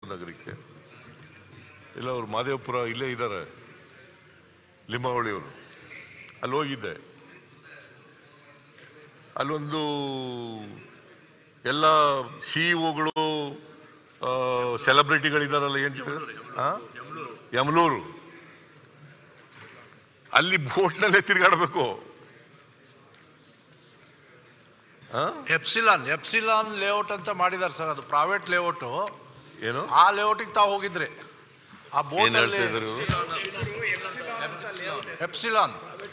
ನಗರಕ್ಕೆ ಇಲ್ಲ ಅವ್ರು ಮಾದೇವಪುರ ಇಲ್ಲೇ ಇದ್ದಾರೆ ಲಿಂಬಾವಳಿಯವರು ಅಲ್ಲಿ ಹೋಗಿದ್ದೆ ಅಲ್ಲೊಂದು ಎಲ್ಲ ಸಿಇಒಗಳು ಸೆಲೆಬ್ರಿಟಿಗಳಿದಾರಲ್ಲ ಏನು ಯಮಲೂರು ಅಲ್ಲಿ ಬೋಟ್ನಲ್ಲೇ ತಿರುಗಾಡಬೇಕು ಎಪ್ಸಿಲಾನ್ ಎಪ್ಸಿಲಾನ್ ಲೇಔಟ್ ಅಂತ ಮಾಡಿದ್ದಾರೆ ಸರ್ ಅದು ಪ್ರೈವೇಟ್ ಲೇಔಟ್ ಏನು ಆ ಲೇಔಟಿಗೆ ತಾವು ಹೋಗಿದ್ರಿ ಆ ಬೋಟ್ ಏನ್ ಅಲ್ಲಿ ಹೇಳ್ತಾ ಇದ್ರು ಎಪ್ಸಿಲಾನ್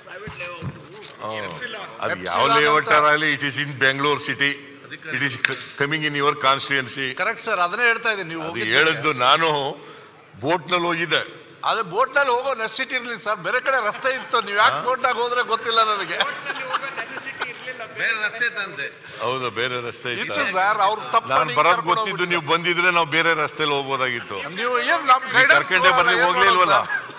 ಅದು ಯಾವ Epsilon ಲೇಔಟ್ ಅಂತ- ಆಗಲಿ it is in Bengaluru city it is coming in your constituency correct sir ಅದನ್ನೇ ಹೇಳ್ತಾ ಇದ್ದೀನಿ ನೀವು ಅದು ಹೋಗಿದ್ದಕ್ಕೆ. ಹೇಳಿದ್ದು ನಾನು ಬೋಟ್ನಲ್ಲಿ ಹೋಗಿದ್ದೆ ಅದೇ ಬೋಟ್ನಲ್ಲಿ ಹೋಗೋ ನೆಸಿಟಿ ಇರ್ಲಿ ಸರ್ ಬೇರೆ ಕಡೆ ರಸ್ತೆ ಇತ್ತು ನೀವು ಯಾಕೆ ಬೋಟ್ನಾಗ ಹೋದ್ರೆ ಗೊತ್ತಿಲ್ಲ ನನಗೆ ಬೇರೆ ರಸ್ತೆ ತಂದೆ ಹೌದಾ ಬೇರೆ ರಸ್ತೆ ಇತ್ತು ಇತ್ತ ಸರ್ ಅವ್ರು ತಪ್ಪು ನಾನು ಮಾಡಿ ಬರೋದ್ ಕರ್ಕೊಂಡು ಗೊತ್ತಿದ್ದು ನೀವು ಬಂದಿದ್ರೆ ನಾವು ಬೇರೆ ರಸ್ತೆಲಿ ಹೋಗ್ಬೋದಾಗಿತ್ತು ಹೋಗ್ಬಿಟ್ರು. ನೀವು ಏನ್ ನಮ್ ನೀವು ಕರ್ಕೊಂಡೆ ಬರ್ಲಿ ಹೋಗ್ಲಿಲ್ವಲ್ಲ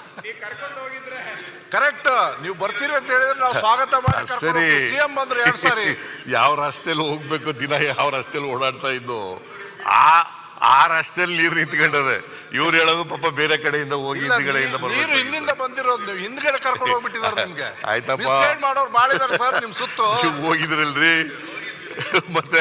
ಕರೆಕ್ಟ್ ನೀವು ಬರ್ತೀರಿ ಅಂತ ಹೇಳಿದ್ರೆ ನಾವು ಸ್ವಾಗತ ಮಾಡಿ ಸರಿ ಸಿಎಂ ಬಂದ್ರೆ ಎರಡ್ ಸಾರಿ ಯಾವ ರಸ್ತೆಲಿ ಹೋಗ್ಬೇಕು ದಿನ ಯಾವ ರಸ್ತೆಲಿ ಓಡಾಡ್ತಾ ಇದ್ದು ಆ ಆ ರಸ್ತೆಲಿ ನೀರು ನಿಂತ್ಕೊಂಡದೆ ಇವ್ರು ಹೇಳೋದು ಪಾಪ ಬೇರೆ ಕಡೆಯಿಂದ ಹೋಗಿ ಇಲ್ಲ, ಹಿಂದ್ಗಡೆಯಿಂದ ನೀರು- ನೀರು ಬರ್ಬೇಕು. ಹಿಂದಿಂದ ಬಂದಿರೋದು ನೀವು ಹಿಂದ್ಗಡೆ ಕರ್ಕೊಂಡು ಹೋಗ್ಬಿಟ್ಟಿದ್ದಾರೆ ನಿಮ್ಗೆ ಆಯ್ತಪ್ಪ. Misguide ಮಾಡೋರು ಬಾಳ ಇದಾರೆ ಸರ್ ನಿಮ್ ಸುತ್ತು ನೀವು ಹೋಗಿದ್ರಲ್ರಿ ಮತ್ತೆ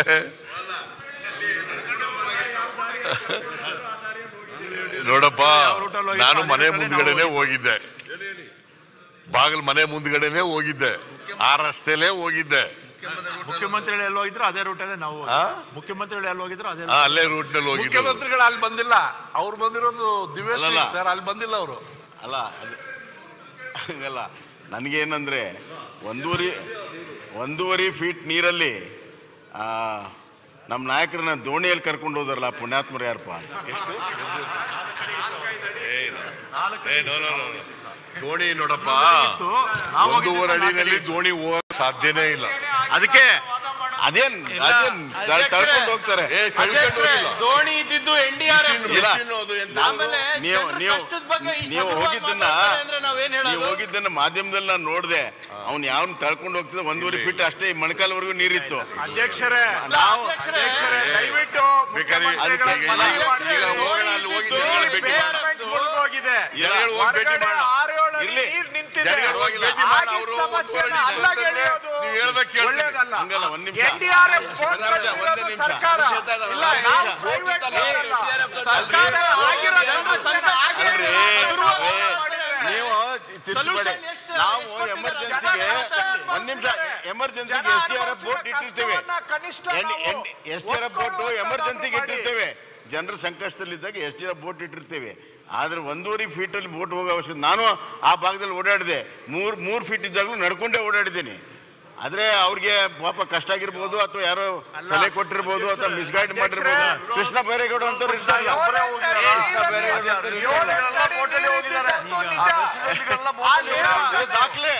ನೋಡಪ್ಪ ನಾನು ಮನೆ ಮುಂದ್ಗಡೆನೆ ಹೋಗಿದ್ದೆ ಬಾಗಿಲು ಮನೆ ಮುಂದ್ಗಡೆನೆ ಹೋಗಿದ್ದೆ ಆ ರಸ್ತೆಲೇ ಹೋಗಿದ್ದೆ ಮುಖ್ಯಮಂತ್ರಿಗಳು ಎಲ್ಲಿ ಹೋಗಿದ್ರು ಅದೇ ರೂಟಲ್ಲೇ ನಾವು ಆ? ಮುಖ್ಯಮಂತ್ರಿಗಳು ಎಲ್ಲಿ ಹೋಗಿದ್ರು ಅದೇ ಆ, ಅಲ್ಲೇ ರೂಟ್ ನಲ್ಲಿ ಹೋಗಿದ್ದೆ ಮುಖ್ಯಮಂತ್ರಿಗಳು ಅಲ್ಲಿ ಬಂದಿಲ್ಲ ಅವ್ರು ಬಂದಿರೋದು ದಿವ್ಯಶ್ರೀ ಅಲ್ಲಲ್ಲ. ಸರ್ ಅಲ್ಲಿ ಬಂದಿಲ್ಲ ಅವರು ಅಲ್ಲ ಅದು ಹಂಗಲ್ಲ ನನಗೇನಂದ್ರೆ ಒಂದೂವರೆ ಒಂದೂವರೆ ಫೀಟ್ ನೀರಲ್ಲಿ ಆ, ನಮ್ಮ ನಾಯಕರನ್ನ ದೋಣಿಯಲ್ಲಿ ಕರ್ಕೊಂಡು ಹೋದ್ರಲ್ಲ ಪುಣ್ಯಾತ್ಮರು ಯಾರಪ್ಪ ಎಷ್ಟು ಏ, no, no, no, no. ದೋಣಿ ನೋಡಪ್ಪ ನಾವು ಒಂದೂವರೆ ಅಡಿನಲ್ಲಿ ದೋಣಿ ಹೋಗಕ್ ಸಾಧ್ಯನೇ ಇಲ್ಲ ಅದಕ್ಕೆ ಅದೇನ್ ಅದೇನ್ ತ- ತಳ್ಕೊಂಡು ಹೋಗ್ತಾರೆ ಏ ಕಳ್ಕೊಂಡು ಹೋಗಿಲ್ಲ. ದೋಣಿ ಇದ್ದಿದ್ದು ಎನ್ ಡಿ ಆರ್ ಎಫ್ ಇಲ್ಲ. ಮಿಷಿನ್ ಅದು ಎಂತ ಆಮೇಲೆ ನೀವು ಜನರ ನೀವು ಕಷ್ಟದ ಬಗ್ಗೆ ಇಷ್ಟು ನೀವು ಹಗುರವಾಗಿ ಹೋಗಿದ್ದನ್ನ ಮಾತಾಡ್ತಾರೆ ಅಂದ್ರೆ ನಾವೇನ್ ನೀವು ಹೇಳೋದು ಹೋಗಿದ್ದನ್ನ ಮಾಧ್ಯಮದಲ್ಲಿ ನಾನು ನೋಡಿದೆ ಅವ್ನು ಯಾವನ್ ತಳ್ಕೊಂಡು ಹೋಗ್ತಿದ್ದ ಒಂದೂವರೆ ಫೀಟ್ ಅಷ್ಟೇ ಈ ಮೊಣಕಾಲ್ವರೆಗೂ ನೀರಿತ್ತು ಅಧ್ಯಕ್ಷರೇ ನಾವು ಅಧ್ಯಕ್ಷರೇ ದಯವಿಟ್ಟು ಬೇಕಾದ್ರೆ ಮುಖ್ಯಮಂತ್ರಿಗಳ ಈಗ- ಮನವಿ ಈಗ- ಮಾಡಿ. ಈಗ ಹೋಗೋಣ ಅಲ್ಲಿ ಹೋಗಿ ಜನಗಳ ಭೇಟಿ ಮಾಡೋಣ. ಬೇಸ್ಮೆಂಟ್ ಮುಳುಗೋಗಿದೆ ಜನಗಳು ಹೋಗಿ ಭೇಟಿ ಹೊರಗಡೆ ಮಾಡೋಣ. ಆರೇಳು ಅಡಿ ಇರ್ಲಿ. ನೀರ್ ನಿಂತಿದೆ ಜನಗಳು ಹೋಗಿ ಭೇಟಿ ಮಾಡೋಣ. ಆಗಿದ್ದ ಅವರು ಸಮಸ್ಯೆನ ಒಂದೂವರೆ ಅಡಿ ಅಲ್ಲಾಗ್ ಅಂತಂದ್ರೆ ಎಳೆಯೋದು ನೀವು ಹೇಳ್ದಾಗ ಕೇಳ್ತೀನಿ. ಒಳ್ಳೇದಲ್ಲ ಹಂಗಲ್ಲ, ಒಂದ್ ನಿಮಿಷ. NDRF ಒಂದ್ ಫೋನ್ ನಿಮಿಷ, ಒಂದೇ ಕಳ್ಸಿರೋದು ನಿಮಿಷ. ಸರ್ಕಾರ ಇಲ್ಲ ನಾವು private ಅಲ್ಲ. ಸರ್ಕಾರ ಆಗಿರೋ ಸಮಸ್ಯೆನ ಆಗೇ ಅಲ್ರಿ, ಎದುರುವಾಗಿ ಏ, ಮಾಡಿದ್ರೆ. ನೀವು ತಿದ್ದುಬೇಡಿ. Solution ಎಷ್ಟು- ನಾವು ಎಷ್ಟು ಕೊಟ್ಟಿದ್ದಾರೆ? ಎಮರ್ಜೆನ್ಸಿಗೆ ಜನ ಒಂದ್ ನಿಮಿಷ ಎಮರ್ಜೆನ್ಸಿಗೆ ಜನ S T R F boat ಅನುಭವಿಸಿದ ಇಟ್ಟಿರ್ತೇವೆ ಕಷ್ಟವನ್ನ ಕನಿಷ್ಠ ನಾವು S T R F boat ಒಪ್ಕೊಳ್ಳುವಂಥದ್ದಾದ್ರೂ ಎಮರ್ಜೆನ್ಸಿಗೆ ಮಾಡಿ. ಇಟ್ಟಿರ್ತೇವೆ ಜನರ ಸಂಕಷ್ಟದಲ್ಲಿದ್ದಾಗ S T R F boat ಇಟ್ಟಿರ್ತೇವೆ ಆದ್ರೆ ಒಂದೂವರೆ ಫೀಟ್ ಅಲ್ಲಿ ಬೋಟ್ ಹೋಗೋ ಅವಶ್ಯಕತೆ ನಾನು ಆ ಭಾಗದಲ್ಲಿ ಓಡಾಡಿದೆ ಮೂರ್ ಮೂರ್ ಫೀಟ್ ಇದ್ದಾಗಲೂ ನಡ್ಕೊಂಡೇ ಓಡಾಡಿದ್ದೀನಿ ಆದ್ರೆ ಅವ್ರಿಗೆ ಪಾಪ ಕಷ್ಟ ಆಗಿರ್ಬೋದು ಅಥವಾ ಯಾರೋ ಸಲಹೆ ಕೊಟ್ಟಿರ್ಬೋದು ಅಥವಾ ಮಿಸ್ಗೈಡ್ ಮಾಡಿರ್ಬೋದು ಕೃಷ್ಣ ಬೈರೇಗೌಡ ಅಂತ ಇರ್ತಾರಲ್ಲ ಒಬ್ಬರೇ ಹೋಗಿದ್ದಾರೆ. ಕೃಷ್ಣ ಬೈರೇಗೌಡ ಅಂತ ಇರ್ತಾರಲ್ಲ. ಏಳು ಬೋಟಲ್ಲಿ ಹೋಗಿದ್ದಾರೆ. ನಿಜ. ಅಲ್ಲಿ ಇದು ದಾಖಲೆ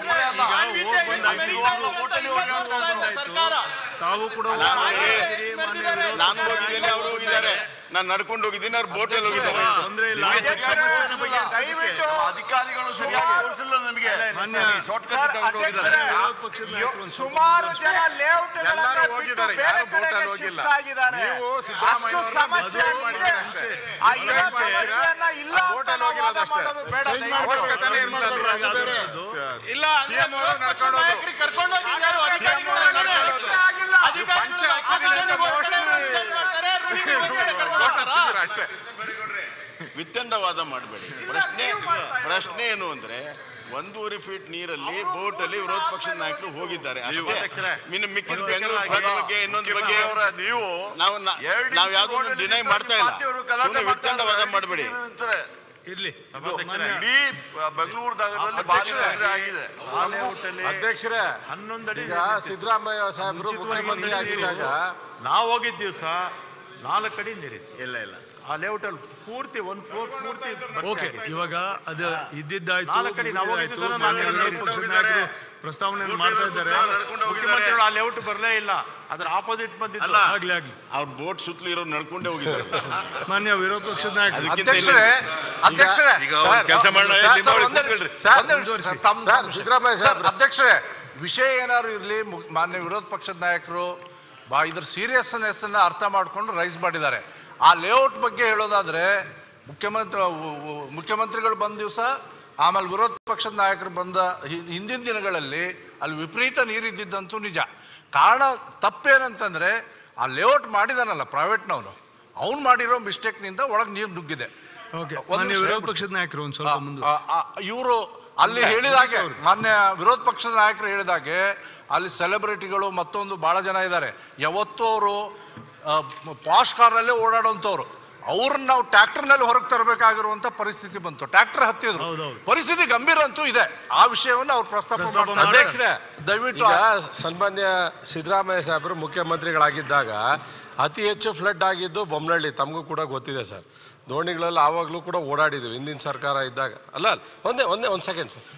ಸರ್ಕಾರ ತಾವು ಕೂಡ ನಾನು ಹೋಗಿದ್ದೀರಿ, ಮಾನ್ಯ ವಿರೋಧ ನಾನು ಹೋಗಿದ್ದೀನಿ ಅವರು ಹೋಗಿದ್ದಾರೆ ನಾನು ನಡ್ಕೊಂಡು ಹೋಗಿದ್ದೀನಿ ಅವ್ರು ಬೋಟಲ್ಲಿ ಹೋಗಿದ್ದಾರೆ ತೊಂದ್ರೆ ಇಲ್ಲ ಅಧ್ಯಕ್ಷರೇ, ಸಮಸ್ಯೆನ ಬಗ್ಗೆ ದಯವಿಟ್ಟು ಅಧಿಕಾರಿಗಳು ಸರಿಯಾಗಿ ತೋರಿಸಿಲ್ಲ ನಮಗೆ ಮಾನ್ಯ ಸರ್, ಅಧ್ಯಕ್ಷರೇ, ವಿರೋಧ ಪಕ್ಷದ ನಾಯಕರು ಒಂದು ಸುಮಾರು ಜನ ಲೇಔಟ್ ಎಲ್ಲರೂ ಹೋಗಿದ್ದಾರೆ, ಯಾರು ಬೋಟಲ್ಲಿ ಹೋಗಿಲ್ಲ. ನೀವು ಸಿದ್ದರಾಮಯ್ಯ ಅಷ್ಟು ಸಮಸ್ಯೆ ಇದೆ. ಆ ಇರೋ ಸಮಸ್ಯೆಯನ್ನ ಇಲ್ಲ ಅಂತ ಬೋಟಲ್ಲಿ ನಾವು ಹೋಗಿರೋದು ವಾದ ಅಷ್ಟೇ. ಮಾಡೋದು ಬೇಡ ದಯವಿಟ್ಟು. ಅವಶ್ಯಕತೆನೇ ಇರ್ತದೆ ಅದು ಬೇರೆ. ಇಲ್ಲ CM ಅವರು ನಡ್ಕೊಂಡು ಹೋದ್ರು. ನಾಯಕರಿಗೆ ಕರ್ಕೊಂಡು ಹೋಗಿದ್ದಾರೆ CM ಅವರು ನಡ್ಕೊಂಡು ಹೋದ್ರು. ನೀವು ಪಂಚ ಹಾಕಿದ್ದೀನಿ ಅಂತ mostly ಬೋಟ್ ಹತ್ತಿದ್ದೀರ ಅಷ್ಟೇ ವಿತ್ತಂಡವಾದ ಮಾಡಬೇಡಿ ಪ್ರಶ್ನೆ ಪ್ರಶ್ನೆ ಏನು ಅಂದ್ರೆ ಒಂದೂವರೆ ಫೀಟ್ ನೀರಲ್ಲಿ ಬೋಟ್ ಅಲ್ಲಿ ವಿರೋಧ ಪಕ್ಷದ ನಾಯಕರು ಹೋಗಿದ್ದಾರೆ ಅಷ್ಟೇ ಅಧ್ಯಕ್ಷರೇ, ಇನ್ನು ಮಿಕ್ಕಿದ ಬೆಂಗಳೂರು ಭಾಗದ ಬಗ್ಗೆ ಇನ್ನೊಂದು ಬಗ್ಗೆ ನೀವು ನಾವು ನಾವು ಯಾವ್ದು ಡಿನೈ ಮಾಡ್ತಾ ಇಲ್ಲ ಸುಮ್ನೆ ವಿತ್ತಂಡವಾದ ಮಾಡಬೇಡಿ ಇರ್ಲಿ ಇಡೀ ಬೆಂಗಳೂರು ಭಾಗದಲ್ಲಿ ಭಾರಿ ತೊಂದ್ರೆ ಆಗಿದೆ ಅಧ್ಯಕ್ಷರೇ ಅಧ್ಯಕ್ಷರೇ ಹನ್ನೊಂದು ಅಡಿ ಈಗ ಸಿದ್ದರಾಮಯ್ಯ ಸಾಹೇಬರು ಮುಂಚಿತವಾಗಿ ಮುಖ್ಯಮಂತ್ರಿ ಆಗಿದ್ದಾಗ ನಾವು ಹೋಗಿದ್ದ ದಿವಸ ನಾಲ್ಕು ಅಡಿ ನೀರಿತ್ತು ಇಲ್ಲ ಇಲ್ಲ ಆ ಲೇಔಟ್ ಅಲ್ಲಿ ಪೂರ್ತಿ ಒಂದ್ ಫ್ಲೋರ್ ಪೂರ್ತಿ ಓಕೆ ಇವಾಗ ಅದು ಇದ್ದಿದ್ದಾಯ್ತು ನಾಲ್ಕು ಕಡೆ ನಾವು ಹೋಗಿದ್ದು ಮುಗಿದಿದ್ದಾಯ್ತು, ಸರ್, ಮಾನ್ಯ ನಾನು ವಿರೋಧ ಹೇಳ್ಕೊಂಡು ಪಕ್ಷದ ಹೋಗಿದ್ದಾರೆ. ನಾಯಕರು ಪ್ರಸ್ತಾವನೆಯನ್ನು ಮಾಡ್ತಾ ಇದ್ದಾರೆ ಮುಖ್ಯಮಂತ್ರಿಗಳು ಆ ಲೇಔಟ್ ಬರಲೇ ಇಲ್ಲ ಅದ್ರ ಆಪೋಸಿಟ್ ಬಂದಿತ್ತು ಆಗ್ಲಿ ಆಗ್ಲಿ ಅವ್ರ ಬೋಟ್ ಸುತ್ತಲೂ ಇರೋ ನಡ್ಕೊಂಡೇ ಹೋಗಿದ್ದಾರೆ ಮಾನ್ಯ ವಿರೋಧ ಪಕ್ಷದ ನಾಯಕರು ಅದಕ್ಕಿಂತ ಅಧ್ಯಕ್ಷರೇ ಅಧ್ಯಕ್ಷರೇ ಈಗ ಒಂದು ಕೆಲಸ ಮಾಡೋಣ ಸರ್, ನಿಮ್ಮ ಸರ್, ಅವ್ರಿಗೆ ಒಂದೇ ನಿಮಿಷ, ಕೂತ್ಕೊಳ್ರಿ. ಸರ್, ಒಂದೇ ನಿಮಿಷ, ಸರ್, ತಮ್ಮ- ತಮ್ಮ ಸಿದ್ದರಾಮಯ್ಯ ಸರ್ ಅಧ್ಯಕ್ಷರೇ ವಿಷಯ ಏನಾದ್ರು ಇರಲಿ ಮಾನ್ಯ ವಿರೋಧ ಪಕ್ಷದ ನಾಯಕರು ಬಾ ಇದ್ರ ಸೀರಿಯಸ್ನೆಸ್ ಅನ್ನ ಅರ್ಥ ಮಾಡ್ಕೊಂಡು ರೈಸ್ ಮಾಡಿದ್ದಾರೆ ಆ ಲೇಔಟ್ ಬಗ್ಗೆ ಹೇಳೋದಾದ್ರೆ ಮುಖ್ಯಮಂತ್ರಿ ಉ- ಉ- ಮುಖ್ಯಮಂತ್ರಿಗಳು ಬಂದ ದಿವಸ ಆಮೇಲೆ ವಿರೋಧ ಪಕ್ಷದ ನಾಯಕರು ಬಂದ ಹಿ- ಹಿಂದಿನ ದಿನಗಳಲ್ಲಿ ಅಲ್ಲಿ ವಿಪರೀತ ನೀರಿದ್ದಿದ್ದಂತೂ ನಿಜ ಕಾರಣ ತಪ್ಪೇನಂತಂದ್ರೆ ಆ ಲೇಔಟ್ ಮಾಡಿದಾನಲ್ಲ ಪ್ರೈವೇಟ್ನವನು ಅವ್ನು ಮಾಡಿರೋ ಮಿಸ್ಟೇಕ್ನಿಂದ ಒಳಗೆ ನೀರು ನುಗ್ಗಿದೆ ಓಕೆ ಒಂದ್ ಮಾನ್ಯ ನಿಮಿಷ ವಿರೋಧ ಹೇಳ್ಬಿಡಿ. ಪಕ್ಷದ ನಾಯಕರು ಒಂದು ಸ್ವಲ್ಪ ಮುಂದೆ ಇವರು ಅಲ್ಲಿ ಹೇಳಿದಾಗೆ ಮಾನ್ಯ ವಿರೋಧ ಪಕ್ಷದ ನಾಯಕರು ಹೇಳಿದಾಗೆ ಅಲ್ಲಿ ಸೆಲೆಬ್ರಿಟಿಗಳು ಮತ್ತೊಂದು ಬಹಳ ಜನ ಇದ್ದಾರೆ ಯಾವತ್ತೂ ಅವರು ಪಾಶ್ ಕಾರ್ನಲ್ಲೇ ಓಡಾಡುವಂಥವ್ರು ಅವ್ರನ್ನ ನಾವು ಟ್ರ್ಯಾಕ್ಟರ್ನಲ್ಲಿ ಹೊರಗೆ ತರಬೇಕಾಗಿರುವಂತ ಪರಿಸ್ಥಿತಿ ಬಂತು ಟ್ರ್ಯಾಕ್ಟರ್ ಹತ್ತಿದ್ರು ಹೌದೌದು. ಪರಿಸ್ಥಿತಿ ಗಂಭೀರ ಅಂತೂ ಇದೆ ಆ ವಿಷಯವನ್ನು ಅವ್ರು ಪ್ರಸ್ತಾಪ ಪ್ರಸ್ತಾಪ ಮಾಡ್ತಾರೆ. ಮಾಡ್ತಾರೆ. ಅಧ್ಯಕ್ಷರೇ ದಯವಿಟ್ಟು ಈಗ ಸನ್ಮಾನ್ಯ ಸಿದ್ದರಾಮಯ್ಯ ಸಾಹೇಬರು ಮುಖ್ಯಮಂತ್ರಿಗಳಾಗಿದ್ದಾಗ ಅತಿ ಹೆಚ್ಚು ಫ್ಲಡ್ ಆಗಿದ್ದು ಬೊಮ್ಮನಹಳ್ಳಿ ತಮಗೂ ಕೂಡ ಗೊತ್ತಿದೆ ಸರ್ ದೋಣಿಗಳಲ್ಲಿ ಆವಾಗಲೂ ಕೂಡ ಓಡಾಡಿದ್ದೀವಿ ಹಿಂದಿನ ಸರ್ಕಾರ ಇದ್ದಾಗ ಅಲ್ಲ ಅಲ್ಲ ಒಂದೇ ಒಂದೇ ಒಂದು ಸೆಕೆಂಡ್ ಸರ್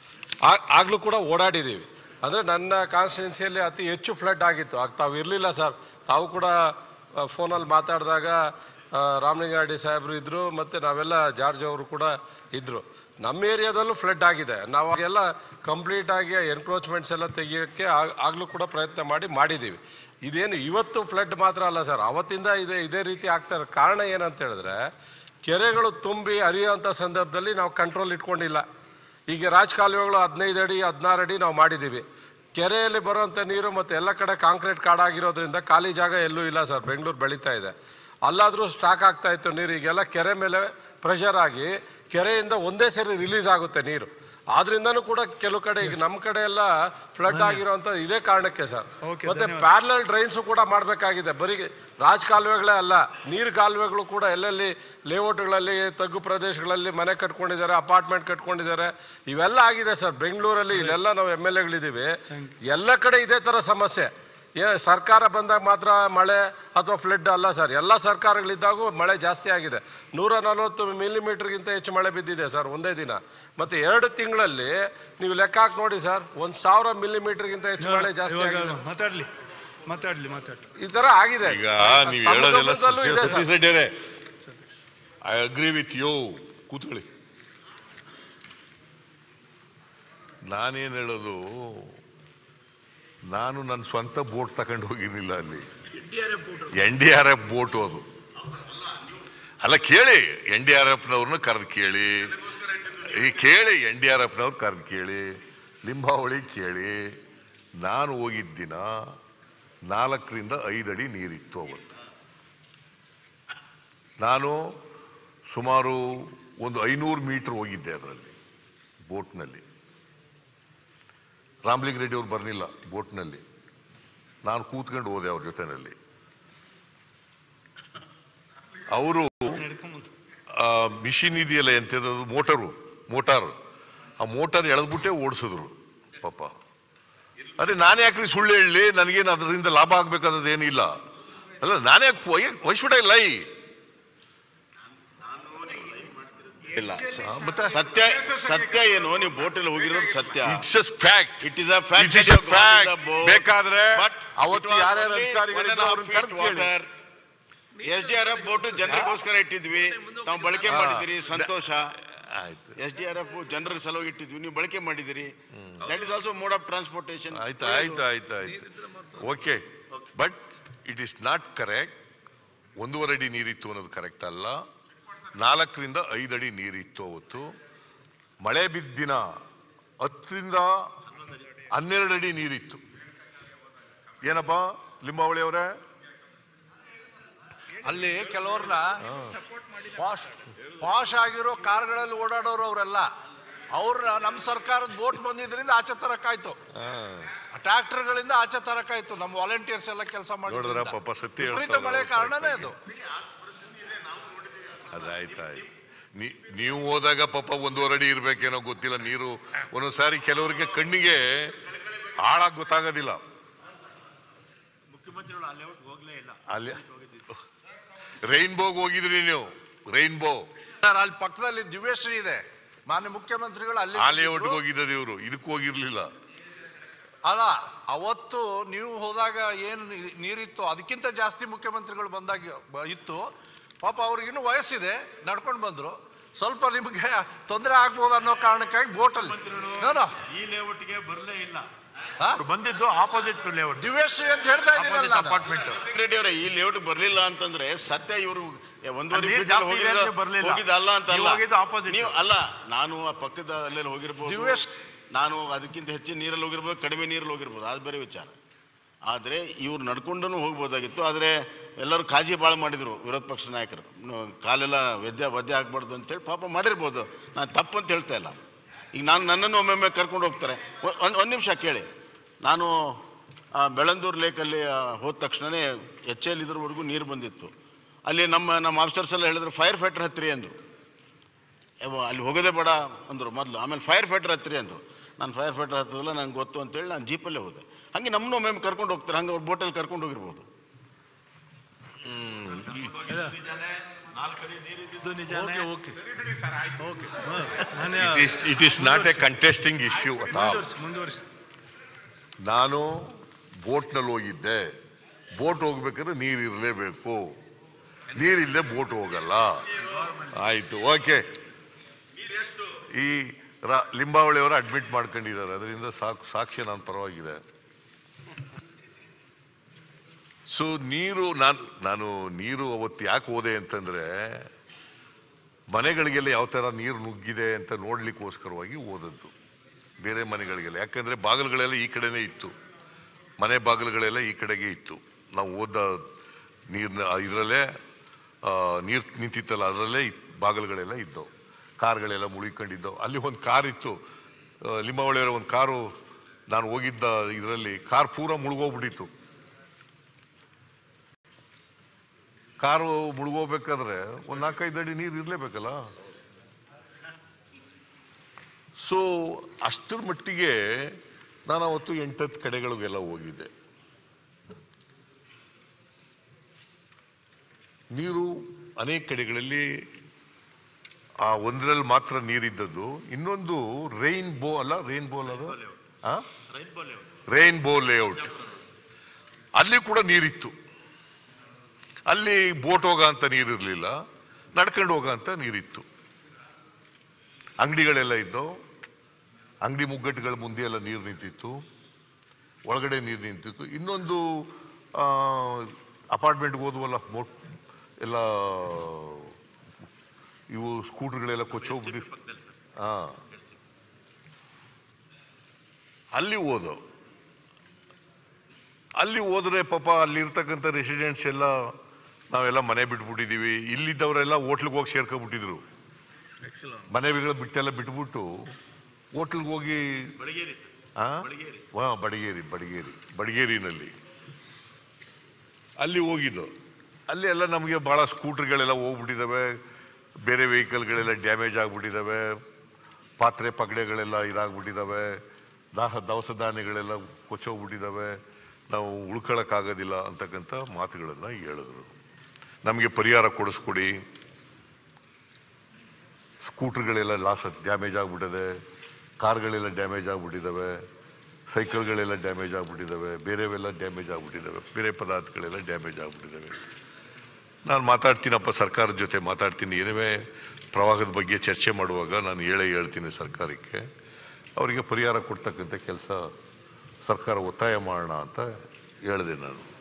ಆಗಲೂ ಕೂಡ ಓಡಾಡಿದ್ದೀವಿ ಅಂದರೆ ನನ್ನ ಕಾನ್ಸ್ಟಿಟ್ಯೂನ್ಸಿಯಲ್ಲಿ ಅತಿ ಹೆಚ್ಚು ಫ್ಲಡ್ ಆಗಿತ್ತು ಆಗ ತಾವು ಇರಲಿಲ್ಲ ಸರ್ ತಾವು ಕೂಡ ಫೋನಲ್ಲಿ ಮಾತಾಡಿದಾಗ ರಾಮಲಿಂಗಾರೆಡ್ಡಿ ಸಾಹೇಬರು ಇದ್ದರು ಮತ್ತು ನಾವೆಲ್ಲ ಜಾರ್ಜ್ ಅವರು ಕೂಡ ಇದ್ದರು ನಮ್ಮ ಏರಿಯಾದಲ್ಲೂ ಫ್ಲಡ್ ಆಗಿದೆ ನಾವು ಎಲ್ಲ ಕಂಪ್ಲೀಟ್ ಆಗಿ ಎನ್ಕ್ರೋಚ್ಮೆಂಟ್ಸ್ ಎಲ್ಲ ತೆಗಿಯೋಕ್ಕೆ ಆಗ್- ಆಗ್ಲೂ ಕೂಡ ಪ್ರಯತ್ನ ಮಾಡಿ ಮಾಡಿದ್ದೀವಿ ಇದೇನು ಇವತ್ತು ಫ್ಲಡ್ ಮಾತ್ರ ಅಲ್ಲ ಸರ್ ಅವತ್ತಿಂದ ಇದೆ ಇದೇ ರೀತಿ ಆಗ್ತಾ ಇರೋ ಕಾರಣ ಏನಂತ ಹೇಳಿದ್ರೆ ಕೆರೆಗಳು ತುಂಬಿ ಹರಿಯುವಂಥ ಸಂದರ್ಭದಲ್ಲಿ ನಾವು ಕಂಟ್ರೋಲ್ ಇಟ್ಕೊಂಡಿಲ್ಲ ಈಗ ರಾಜಕಾಲುವೆಗಳು ಹದಿನೈದು ಅಡಿ ಹದಿನಾರು ಅಡಿ ನಾವು ಮಾಡಿದ್ದೀವಿ ಕೆರೆಯಲ್ಲಿ ಬರುವಂಥ ನೀರು ಮತ್ತು ಎಲ್ಲ ಕಡೆ ಕಾಂಕ್ರೀಟ್ ಕಾಡಾಗಿರೋದ್ರಿಂದ ಖಾಲಿ ಜಾಗ ಎಲ್ಲೂ ಇಲ್ಲ ಸರ್ ಬೆಂಗಳೂರು ಬೆಳೀತಾ ಇದೆ ಅಲ್ಲಾದರೂ ಸ್ಟಾಕ್ ಆಗ್ತಾ ಇತ್ತು ನೀರು ಈಗೆಲ್ಲ ಕೆರೆ ಮೇಲೆ ಪ್ರೆಷರ್ ಆಗಿ ಕೆರೆಯಿಂದ ಒಂದೇ ಸರಿ ರಿಲೀಸ್ ಆಗುತ್ತೆ ನೀರು ಆದ್ರಿಂದನೂ ಕೂಡ ಕೆಲವು ಕಡೆ ಈಗ ನಮ್ಮ ಕಡೆ ಎಲ್ಲ ಫ್ಲಡ್ ಆಗಿರೋಂಥ ಇದೇ ಕಾರಣಕ್ಕೆ ಸರ್ Okay, ಮತ್ತೆ ಧನ್ಯವಾದ. ಪ್ಯಾರಲಲ್ ಡ್ರೈನ್ಸು ಕೂಡ ಮಾಡಬೇಕಾಗಿದೆ ಬರೀ ರಾಜ ಕಾಲುವೆಗಳೇ ಅಲ್ಲ ನೀರು ಕಾಲುವೆಗಳು ಕೂಡ ಎಲ್ಲೆಲ್ಲಿ ಲೇಔಟ್ಗಳಲ್ಲಿ ತಗ್ಗು ಪ್ರದೇಶಗಳಲ್ಲಿ ಮನೆ ಕಟ್ಕೊಂಡಿದ್ದಾರೆ ಅಪಾರ್ಟ್ಮೆಂಟ್ ಕಟ್ಕೊಂಡಿದ್ದಾರೆ ಇವೆಲ್ಲ ಆಗಿದೆ ಸರ್ ಬೆಂಗಳೂರಲ್ಲಿ ಇಲ್ಲೆಲ್ಲ ನಾವು ಎಮ್ ಎಲ್ ಎಗಳಿದ್ದೀವಿ ಎಲ್ಲ ಕಡೆ ಇದೇ ಥರ ಸಮಸ್ಯೆ ಏ ಸರ್ಕಾರ ಬಂದಾಗ ಮಾತ್ರ ಮಳೆ ಅಥವಾ ಫ್ಲಡ್ ಅಲ್ಲ ಸರ್ ಎಲ್ಲ ಸರ್ಕಾರಗಳಿದ್ದಾಗೂ ಮಳೆ ಜಾಸ್ತಿ ಆಗಿದೆ ನೂರ ನಲವತ್ತು ಮಿಲಿಮೀಟರ್ಗಿಂತ ಹೆಚ್ಚು ಮಳೆ ಬಿದ್ದಿದೆ ಸರ್ ಒಂದೇ ದಿನ ಮತ್ತು ಎರಡು ತಿಂಗಳಲ್ಲಿ ನೀವು ಲೆಕ್ಕ ಹಾಕಿ ನೋಡಿ ಸರ್ ಒಂದು ಸಾವಿರ ಮಿಲಿಮೀಟರ್ಗಿಂತ ಹೆಚ್ಚು ಮಳೆ ಜಾಸ್ತಿ ಇವಾಗ ಆಗಿದೆ ಮಾತಾಡ್ಲಿ ಮಾತಾಡ್ಲಿ ಮಾತಾಡ್ಲಿ ಈ ತರ ಆಗಿದೆ ಈಗ ನೀವು ತಮ್ಮ ಹೇಳೋದೆಲ್ಲ ಗಮನದಲ್ಲೂ ಇದೆ ಸತೀಶ್ ಸರ್. ರೆಡ್ಡಿಯವರೇ ಐ ಅಗ್ರಿ ವಿತ್ ಯು ಕೂತ್ಕೊಳ್ಳಿ ನಾನೇನು ಹೇಳೋದು ನಾನು ನನ್ನ ಸ್ವಂತ ಬೋಟ್ ತಗೊಂಡು ಹೋಗಿದ್ದಿಲ್ಲ ಅಲ್ಲಿ N D R F boat ಅದು ಅಲ್ಲ ಕೇಳಿ ಎನ್ ಡಿ ಆರ್ ಎಫ್ನವ್ರನ್ನ ಕರೆದು ಕೇಳಿ ಈ ಕೇಳಿ ಎನ್ ಡಿ ಆರ್ ಎಫ್ನವ್ರು ಕರೆದು ಕೇಳಿ ಲಿಂಬಾವಳಿ ಕೇಳಿ ನಾನು ಹೋಗಿದ್ದ ದಿನ ನಾಲ್ಕರಿಂದ ಐದು ಅಡಿ ನೀರಿತ್ತು ಅವತ್ತು ನಾನು ಸುಮಾರು ಒಂದು ಐನೂರು ಮೀಟರ್ ಹೋಗಿದ್ದೆ ಅದರಲ್ಲಿ ಬೋಟ್ನಲ್ಲಿ ರಾಮಲಿಂಗ ರೆಡ್ಡಿ ಅವ್ರು ಬರಲಿಲ್ಲ ಬೋಟ್ನಲ್ಲಿ ನಾನು ಕೂತ್ಕೊಂಡು ಹೋದೆ ಅವ್ರ ಜೊತೆನಲ್ಲಿ ಅವರು ಮಿಷಿನ್ ಇದೆಯಲ್ಲ ಎಂಥದ್ದು ಮೋಟರು ಮೋಟಾರ್ ಆ ಮೋಟಾರ್ ಎಳೆದ್ಬಿಟ್ಟೆ ಓಡಿಸಿದ್ರು ಪಾಪ ಅದೇ ನಾನೇ ಯಾಕ್ರಿ ಸುಳ್ಳು ಹೇಳಲಿ ನನಗೇನು ಅದರಿಂದ ಲಾಭ ಆಗ್ಬೇಕಾದದ್ದು ಏನಿಲ್ಲ ಅಲ್ಲ ನಾನೇ ವೈಶ್ವಡ ಲೈ ಇಲ್ಲ ಮತ್ತೆ ಸತ್ಯ ಸತ್ಯ ಏನು ನೀವು ಬೋಟಲ್ಲಿ ಹೋಗಿರೋದು ಸತ್ಯ it's fact it is a fact It is a fact. ಬೇಕಾದ್ರೆ ಅವತ್ತು ಯಾರ್ಯಾರು ಅಧಿಕಾರಿಗಳಿದ್ರು ಅವ್ರನ್ನ ಕರ್ದು ಕೇಳಿ. S D R F boat ಜನರಿಗೋಸ್ಕರ ಇಟ್ಟಿದ್ವಿ ತಾವು ಬಳಕೆ ಮಾಡಿದಿರಿ ಸಂತೋಷ ಆಯ್ತು ಎಸ್ ಡಿ ಆರ್ ಎಫ್ ಜನರ ಸಲುವಾಗಿ ಇಟ್ಟಿದ್ವಿ ನೀವು ಬಳಕೆ ಮಾಡಿದಿರಿ that is also mode of transportation ಆಯ್ತು ಆಯ್ತು ಆಯ್ತು ಆಯ್ತು okay but it is not correct ಒಂದೂವರೆ ಅಡಿ ನೀರಿತ್ತು ಅನ್ನೋದು ಕರೆಕ್ಟ್ ಅಲ್ಲ ನಾಲ್ಕರಿಂದ ಐದು ಅಡಿ ನೀರಿತ್ತು ಅವತ್ತು ಮಳೆ ಬಿದ್ದ ದಿನ ಹತ್ತರಿಂದ ಹನ್ನೆರಡು ಅಡಿ ನೀರಿತ್ತು ಏನಪ್ಪ ಲಿಂಬಾವಳಿ ಅವರೇ ಅಲ್ಲಿ ಕೆಲವ್ರನ್ನ ಪಾಶ್ ಪಾಶ್ ಆಗಿರೋ ಕಾರ್ಗಳಲ್ಲಿ ಓಡಾಡೋರು ಅವರೆಲ್ಲ ಅವ್ರ ನಮ್ಮ ಸರ್ಕಾರದ ಬೋಟ್ ಬಂದಿದ್ರಿಂದ ಆಚೆ ತರಕಾಯ್ತು ಟ್ರ್ಯಾಕ್ಟರ್ಗಳಿಂದ ಆಚೆ ತರಕಾಯ್ತು ನಮ್ಮ ವಾಲಂಟಿಯರ್ಸ್ ಎಲ್ಲ ಕೆಲಸ ನೋಡಿದ್ರ ಮಾಡಿ ಪಾಪ ಸತ್ಯ ವಿಪರೀತ ಹೇಳ್ತಾರೆ ಮಳೆ ಅವ್ರು ಕಾರಣನೇ correct ಅದು ಅದಾಯ್ತಾಯ್ತು ನೀ- ನೀವು ಹೋದಾಗ ಪಾಪ ಒಂದೂವರೆ ಅಡಿ ಇರ್ಬೇಕೇನೋ ಗೊತ್ತಿಲ್ಲ ನೀರು ಒಂದೊಂದ್ಸಾರಿ ಕೆಲವರಿಗೆ ಕಣ್ಣಿಗೆ ಆಳಾಗಿ ಗೊತ್ತಾಗೋದಿಲ್ಲ ಮುಖ್ಯಮಂತ್ರಿಗಳು ಆ ಲೇಔಟ್ ಹೋಗ್ಲೇ ಇಲ್ಲ ಅಲ್ಲಿ ರೈನ್ಬೋಗ್ ಹೋಗಿದ್ರಿ ನೀವು ರೈನ್ಬೋ ಸರ್, ಅಲ್ಲಿ ಪಕ್ಕದಲ್ಲಿ ದಿವ್ಯಶ್ರೀ ಇದೆ ಮಾನ್ಯ ಮುಖ್ಯಮಂತ್ರಿಗಳು ಅಲ್ಲಿ ಆ ಲೇಔಟ್ಗೆ ಹೋಗಿದ್ದದು ಇವರು ಇದಕ್ಕೂ ಹೋಗಿರ್ಲಿಲ್ಲ ಅಲ್ಲ ಅವತ್ತು ನೀವು ಹೋದಾಗ ಏನು ನೀ- ನೀರಿತ್ತು ಅದಕ್ಕಿಂತ ಜಾಸ್ತಿ ಮುಖ್ಯಮಂತ್ರಿಗಳು ಬಂದಾಗ ಬ- ಇತ್ತು ಪಾಪ ಅವ್ರಿಗಿನ್ನೂ ವಯಸ್ಸಿದೆ ನಡ್ಕೊಂಡು ಬಂದ್ರು ಸ್ವಲ್ಪ ನಿಮಗೆ ತೊಂದರೆ ಆಗ್ಬೋದು ಅನ್ನೋ ಕಾರಣಕ್ಕಾಗಿ ಬೋಟಲ್ಲಿ ನೋಡೋ ಈ ಲೇಔಟ್ಗೆ ಬರಲೇ ಇಲ್ಲ ಅವ್ರು ಬಂದಿದ್ದು ಆಪೋಸಿಟ್ ಲೇಔಟ್ ದಿವ್ಯಶ್ರೀ ಅಂತ ಹೇಳ್ತಾ ಇದ್ದೀನಲ್ಲ ನಾನು. ಅಪಾರ್ಟ್ಮೆಂಟ್ ರೆಡ್ಡಿ ಅವರೇ ಈ ಲೇಔಟ್ ಬರ್ಲಿಲ್ಲ ಅಂತಂದ್ರೆ ಸತ್ಯ ಇವರು ಒಂದೂವರೆ ನೀರ್ feet ಜಾಸ್ತಿ ಹೋಗಿದ್ದ- ಇದೆ ಅಂತ ಬರ್ಲಿಲ್ಲ. ಹೋಗಿದ್ದ ಅಲ್ಲ ಅಂತ ನೀವು ಅಲ್ಲ ಹೋಗಿದ್ದು opposite. ನೀವು ಅಲ್ಲ ನಾನು ಆ ಪಕ್ಕದ ಅಲ್ಲೆಲ್ಲ ಹೋಗಿರ್ಬೋದು ದಿವ್ಯಶ್- ನಾನು ಅದಕ್ಕಿಂತ ಹೆಚ್ಚಿನ ನೀರಲ್ಲಿ ಹೋಗಿರ್ಬೋದು ಕಡಿಮೆ ನೀರಲ್ಲಿ ಹೋಗಿರ್ಬೋದು ಅದು ಬೇರೆ ವಿಚಾರ ಆದರೆ ಇವ್ರು ನಡ್ಕೊಂಡು ಹೋಗ್ಬೋದಾಗಿತ್ತು ಆದರೆ ಎಲ್ಲರೂ ಕಾಜಿ ಭಾಳ ಮಾಡಿದರು ವಿರೋಧ ಪಕ್ಷ ನಾಯಕರು ನ- ಕಾಲೆಲ್ಲ ಒದ್ದೆ ಒದ್ದೆ ಆಗ್ಬಾರ್ದು ಅಂತೇಳಿ ಪಾಪ ಮಾಡಿರ್ಬೋದು ನಾನು ತಪ್ಪು ಅಂತ ಹೇಳ್ತಾ ಇಲ್ಲ ಈಗ ನಾನು ನನ್ನನ್ನು ಒಮ್ಮೊಮ್ಮೆ ಕರ್ಕೊಂಡು ಹೋಗ್ತಾರೆ ಒಂದು ಒಂದು ನಿಮಿಷ ಕೇಳಿ ನಾನು ಆ, ಬೆಳಂದೂರು ಲೇಕಲ್ಲಿ ಆ, ಹೋದ ತಕ್ಷಣವೇ ಎಚ್ ಎಲ್ ಇದ್ರವರೆಗೂ ನೀರು ಬಂದಿತ್ತು ಅಲ್ಲಿ ನಮ್ಮ ನಮ್ಮ ಆಫೀಸರ್ಸ್ ಎಲ್ಲ ಹೇಳಿದ್ರು ಫೈರ್ ಫೈಟರ್ ಹತ್ತಿರಿ ಅಂದರು ಯವ್ವ, ಅಲ್ಲಿ ಹೋಗೋದೇ ಬೇಡ ಅಂದರು ಮೊದಲು ಆಮೇಲೆ ಫೈರ್ ಫೈಟರ್ ಹತ್ತಿರಿ ಅಂದರು ನಾನು ಫೈರ್ ಫೈಟರ್ ಹತ್ತದಲ್ಲ ನಂಗೆ ಗೊತ್ತು ಅಂತೇಳಿ ನಾನು ಜೀಪಲ್ಲೇ ಹೋದೆ ಹಾಗೆ ನಮ್ಮನ್ನು ಒಮ್ಮೆ ಕರ್ಕೊಂಡು ಹೋಗ್ತಾರೆ ಹಂಗೆ ಅವ್ರು ಬೋಟಲ್ಲಿ ಕರ್ಕೊಂಡು ಹೋಗಿರ್ಬೋದು ಓಕೆ ಓಕೆ ಓಕೆ ನಾನೇ it is not a contesting issue ಮುಂದುವರಿಸಿ ಮುಂದುವರಿಸಿ ನಾನು ಬೋಟ್ನಲ್ಲಿ ಹೋಗಿದ್ದೆ ಬೋಟ್ ಹೋಗ್ಬೇಕಾದ್ರೆ ನೀರು ಇರಲೇಬೇಕು ನೀರಿಲ್ಲದೆ ಬೋಟ್ ಹೋಗಲ್ಲ ಆಯ್ತು ಓಕೆ ಈ ರಾ- ಲಿಂಬಾವಳಿಯವರು ಅಡ್ಮಿಟ್ ಮಾಡ್ಕೊಂಡಿದ್ದಾರೆ ಅದರಿಂದ ಸಾಕ್ ಸಾಕ್ಷ್ಯ ನಾನು ಪರವಾಗಿದೆ ಸೊ ನೀರು ನಾನು ನಾನು ನೀರು ಅವತ್ತು ಯಾಕೆ ಹೋದೆ ಅಂತಂದ್ರೆ ಮನೆಗಳಿಗೆಲ್ಲ ಯಾವ ಥರ ನೀರು ನುಗ್ಗಿದೆ ಅಂತ ನೋಡ್ಲಿಕ್ಕೋಸ್ಕರವಾಗಿ ಓದದ್ದು ಬೇರೆ ಮನೆಗಳಿಗೆಲ್ಲ ಯಾಕಂದ್ರೆ ಬಾಗಿಲುಗಳೆಲ್ಲ ಈ ಕಡೆನೇ ಇತ್ತು ಮನೆ ಬಾಗಿಲುಗಳೆಲ್ಲ ಈ ಕಡೆಗೆ ಇತ್ತು ನಾವು ಓದ ನೀರಿನ ಇದರಲ್ಲೇ ನೀರು ನಿಂತಿತ್ತಲ್ಲ ಅದರಲ್ಲೇ ಬಾಗಿಲುಗಳೆಲ್ಲ ಇದ್ದವು ಕಾರ್ಗಳೆಲ್ಲ ಮುಳುಗಿಕೊಂಡಿದ್ದವು ಅಲ್ಲಿ ಒಂದು ಕಾರ್ ಇತ್ತು ಆ, ಲಿಂಬಾವಳಿಯವರ ಒಂದು ಕಾರು ನಾನು ಹೋಗಿದ್ದ ಇದರಲ್ಲಿ ಕಾರ್ ಪೂರ ಮುಳುಗೋಗ್ಬಿಟ್ಟಿತ್ತು ಕಾರು ಮುಳುಗೋಗ್ಬೇಕಾದ್ರೆ ಒಂದು ನಾಲ್ಕೈದು ಅಡಿ ನೀರು ಇರಲೇಬೇಕಲ್ಲ ಸೊ ಅಷ್ಟರ ಮಟ್ಟಿಗೆ ನಾನು ಅವತ್ತು ಎಂಟತ್ತು ಕಡೆಗಳಿಗೆಲ್ಲ ಹೋಗಿದ್ದೆ ನೀರು ಅನೇಕ ಕಡೆಗಳಲ್ಲಿ ಆ ಒಂದರಲ್ಲಿ ಮಾತ್ರ ನೀರಿದ್ದದ್ದು ಇನ್ನೊಂದು ರೈನ್ ಬೋ ಅಲ್ಲ ರೈನ್ ಬೋ ಅಲ್ಲ ಅದು ರೈನ್ ಬೋ ಲೇಔಟ್ ಅಲ್ಲಿ ಕೂಡ ನೀರಿತ್ತು ಅಲ್ಲಿ ಬೋಟ್ ಹೋಗ ಅಂತ ನೀರಿರಲಿಲ್ಲ ನಡ್ಕೊಂಡು ಹೋಗ ಅಂತ ನೀರಿತ್ತು ಅಂಗಡಿಗಳೆಲ್ಲ ಇದ್ದವು ಅಂಗಡಿ ಮುಗ್ಗಟ್ಟುಗಳ ಮುಂದೆ ಎಲ್ಲ ನೀರು ನಿಂತಿತ್ತು ಒಳಗಡೆ ನೀರು ನಿಂತಿತ್ತು ಇನ್ನೊಂದು ಅಪಾರ್ಟ್ಮೆಂಟ್ಗೆ ಹೋದ್ವಲ್ಲ ಮೋಟ್ ಎಲ್ಲ ಇವು ಸ್ಕೂಟರ್ಗಳೆಲ್ಲ ಕೊಚ್ಚೋಗ್ಬಿಟ್ಟು ಹಾ ಅಲ್ಲಿ ಹೋದವು ಅಲ್ಲಿ ಹೋದ್ರೆ ಪಾಪ ಅಲ್ಲಿರ್ತಕ್ಕಂಥ ರೆಸಿಡೆಂಟ್ಸ್ ಎಲ್ಲ ನಾವೆಲ್ಲ ಮನೆ ಬಿಟ್ಬಿಟ್ಟಿದೀವಿ ಇಲ್ಲಿದ್ದವರೆಲ್ಲ ಹೋಟ್ಲಿಗೆ ಹೋಗಿ ಸೇರ್ಕೊಬಿಟ್ಟಿದ್ರು ಮನೆಗಳು ಬಿಟ್ಟೆಲ್ಲ ಬಿಟ್ಬಿಟ್ಟು ಹೋಟ್ಲಿಗೆ ಹೋಗಿ ಆ? ವಾ ಬಡಗೇರಿ ಬಡಗೇರಿ ಬಡಗೇರಿನಲ್ಲಿ ಅಲ್ಲಿ ಹೋಗಿದ್ದು ಅಲ್ಲಿ ಎಲ್ಲ ನಮಗೆ ಭಾಳ ಸ್ಕೂಟರ್ಗಳೆಲ್ಲ ಹೋಗ್ಬಿಟ್ಟಿದ್ದಾವೆ ಬೇರೆ ವೆಹಿಕಲ್ಗಳೆಲ್ಲ ಡ್ಯಾಮೇಜ್ ಆಗಿಬಿಟ್ಟಿದ್ದಾವೆ ಪಾತ್ರೆ ಪಗಡೆಗಳೆಲ್ಲ ಇದಾಗ್ಬಿಟ್ಟಿದ್ದಾವೆ ದಾಹ ದವಸ ಧಾನ್ಯಗಳೆಲ್ಲ ಕೊಚ್ಚೋಗ್ಬಿಟ್ಟಿದ್ದಾವೆ ನಾವು ಉಳ್ಕೊಳ್ಳೋಕ್ಕಾಗೋದಿಲ್ಲ ಅಂತಕ್ಕಂಥ ಮಾತುಗಳನ್ನು ಹೇಳಿದ್ರು ನಮಗೆ ಪರಿಹಾರ ಕೊಡಿಸ್ಕೊಡಿ ಸ್ಕೂಟರ್ಗಳೆಲ್ಲ ಲಾಸ್ ಡ್ಯಾಮೇಜ್ ಆಗಿಬಿಟ್ಟಿದೆ ಕಾರ್ಗಳೆಲ್ಲ ಡ್ಯಾಮೇಜ್ ಆಗಿಬಿಟ್ಟಿದ್ದಾವೆ ಸೈಕಲ್ಗಳೆಲ್ಲ ಡ್ಯಾಮೇಜ್ ಆಗಿಬಿಟ್ಟಿದ್ದಾವೆ ಬೇರೆವೆಲ್ಲ ಡ್ಯಾಮೇಜ್ ಆಗಿಬಿಟ್ಟಿದ್ದಾವೆ ಬೇರೆ ಪದಾರ್ಥಗಳೆಲ್ಲ ಡ್ಯಾಮೇಜ್ ಆಗಿಬಿಟ್ಟಿದ್ದಾವೆ ನಾನು ಮಾತಾಡ್ತೀನಪ್ಪ ಸರ್ಕಾರದ ಜೊತೆ ಮಾತಾಡ್ತೀನಿ ಏನೇ ಪ್ರವಾಹದ ಬಗ್ಗೆ ಚರ್ಚೆ ಮಾಡುವಾಗ ನಾನು ಹೇಳೇ ಹೇಳ್ತೀನಿ ಸರ್ಕಾರಕ್ಕೆ ಅವರಿಗೆ ಪರಿಹಾರ ಕೊಡ್ತಕ್ಕಂಥ ಕೆಲಸ ಸರ್ಕಾರ ಒತ್ತಾಯ ಮಾಡೋಣ ಅಂತ ಹೇಳಿದೆ ನಾನು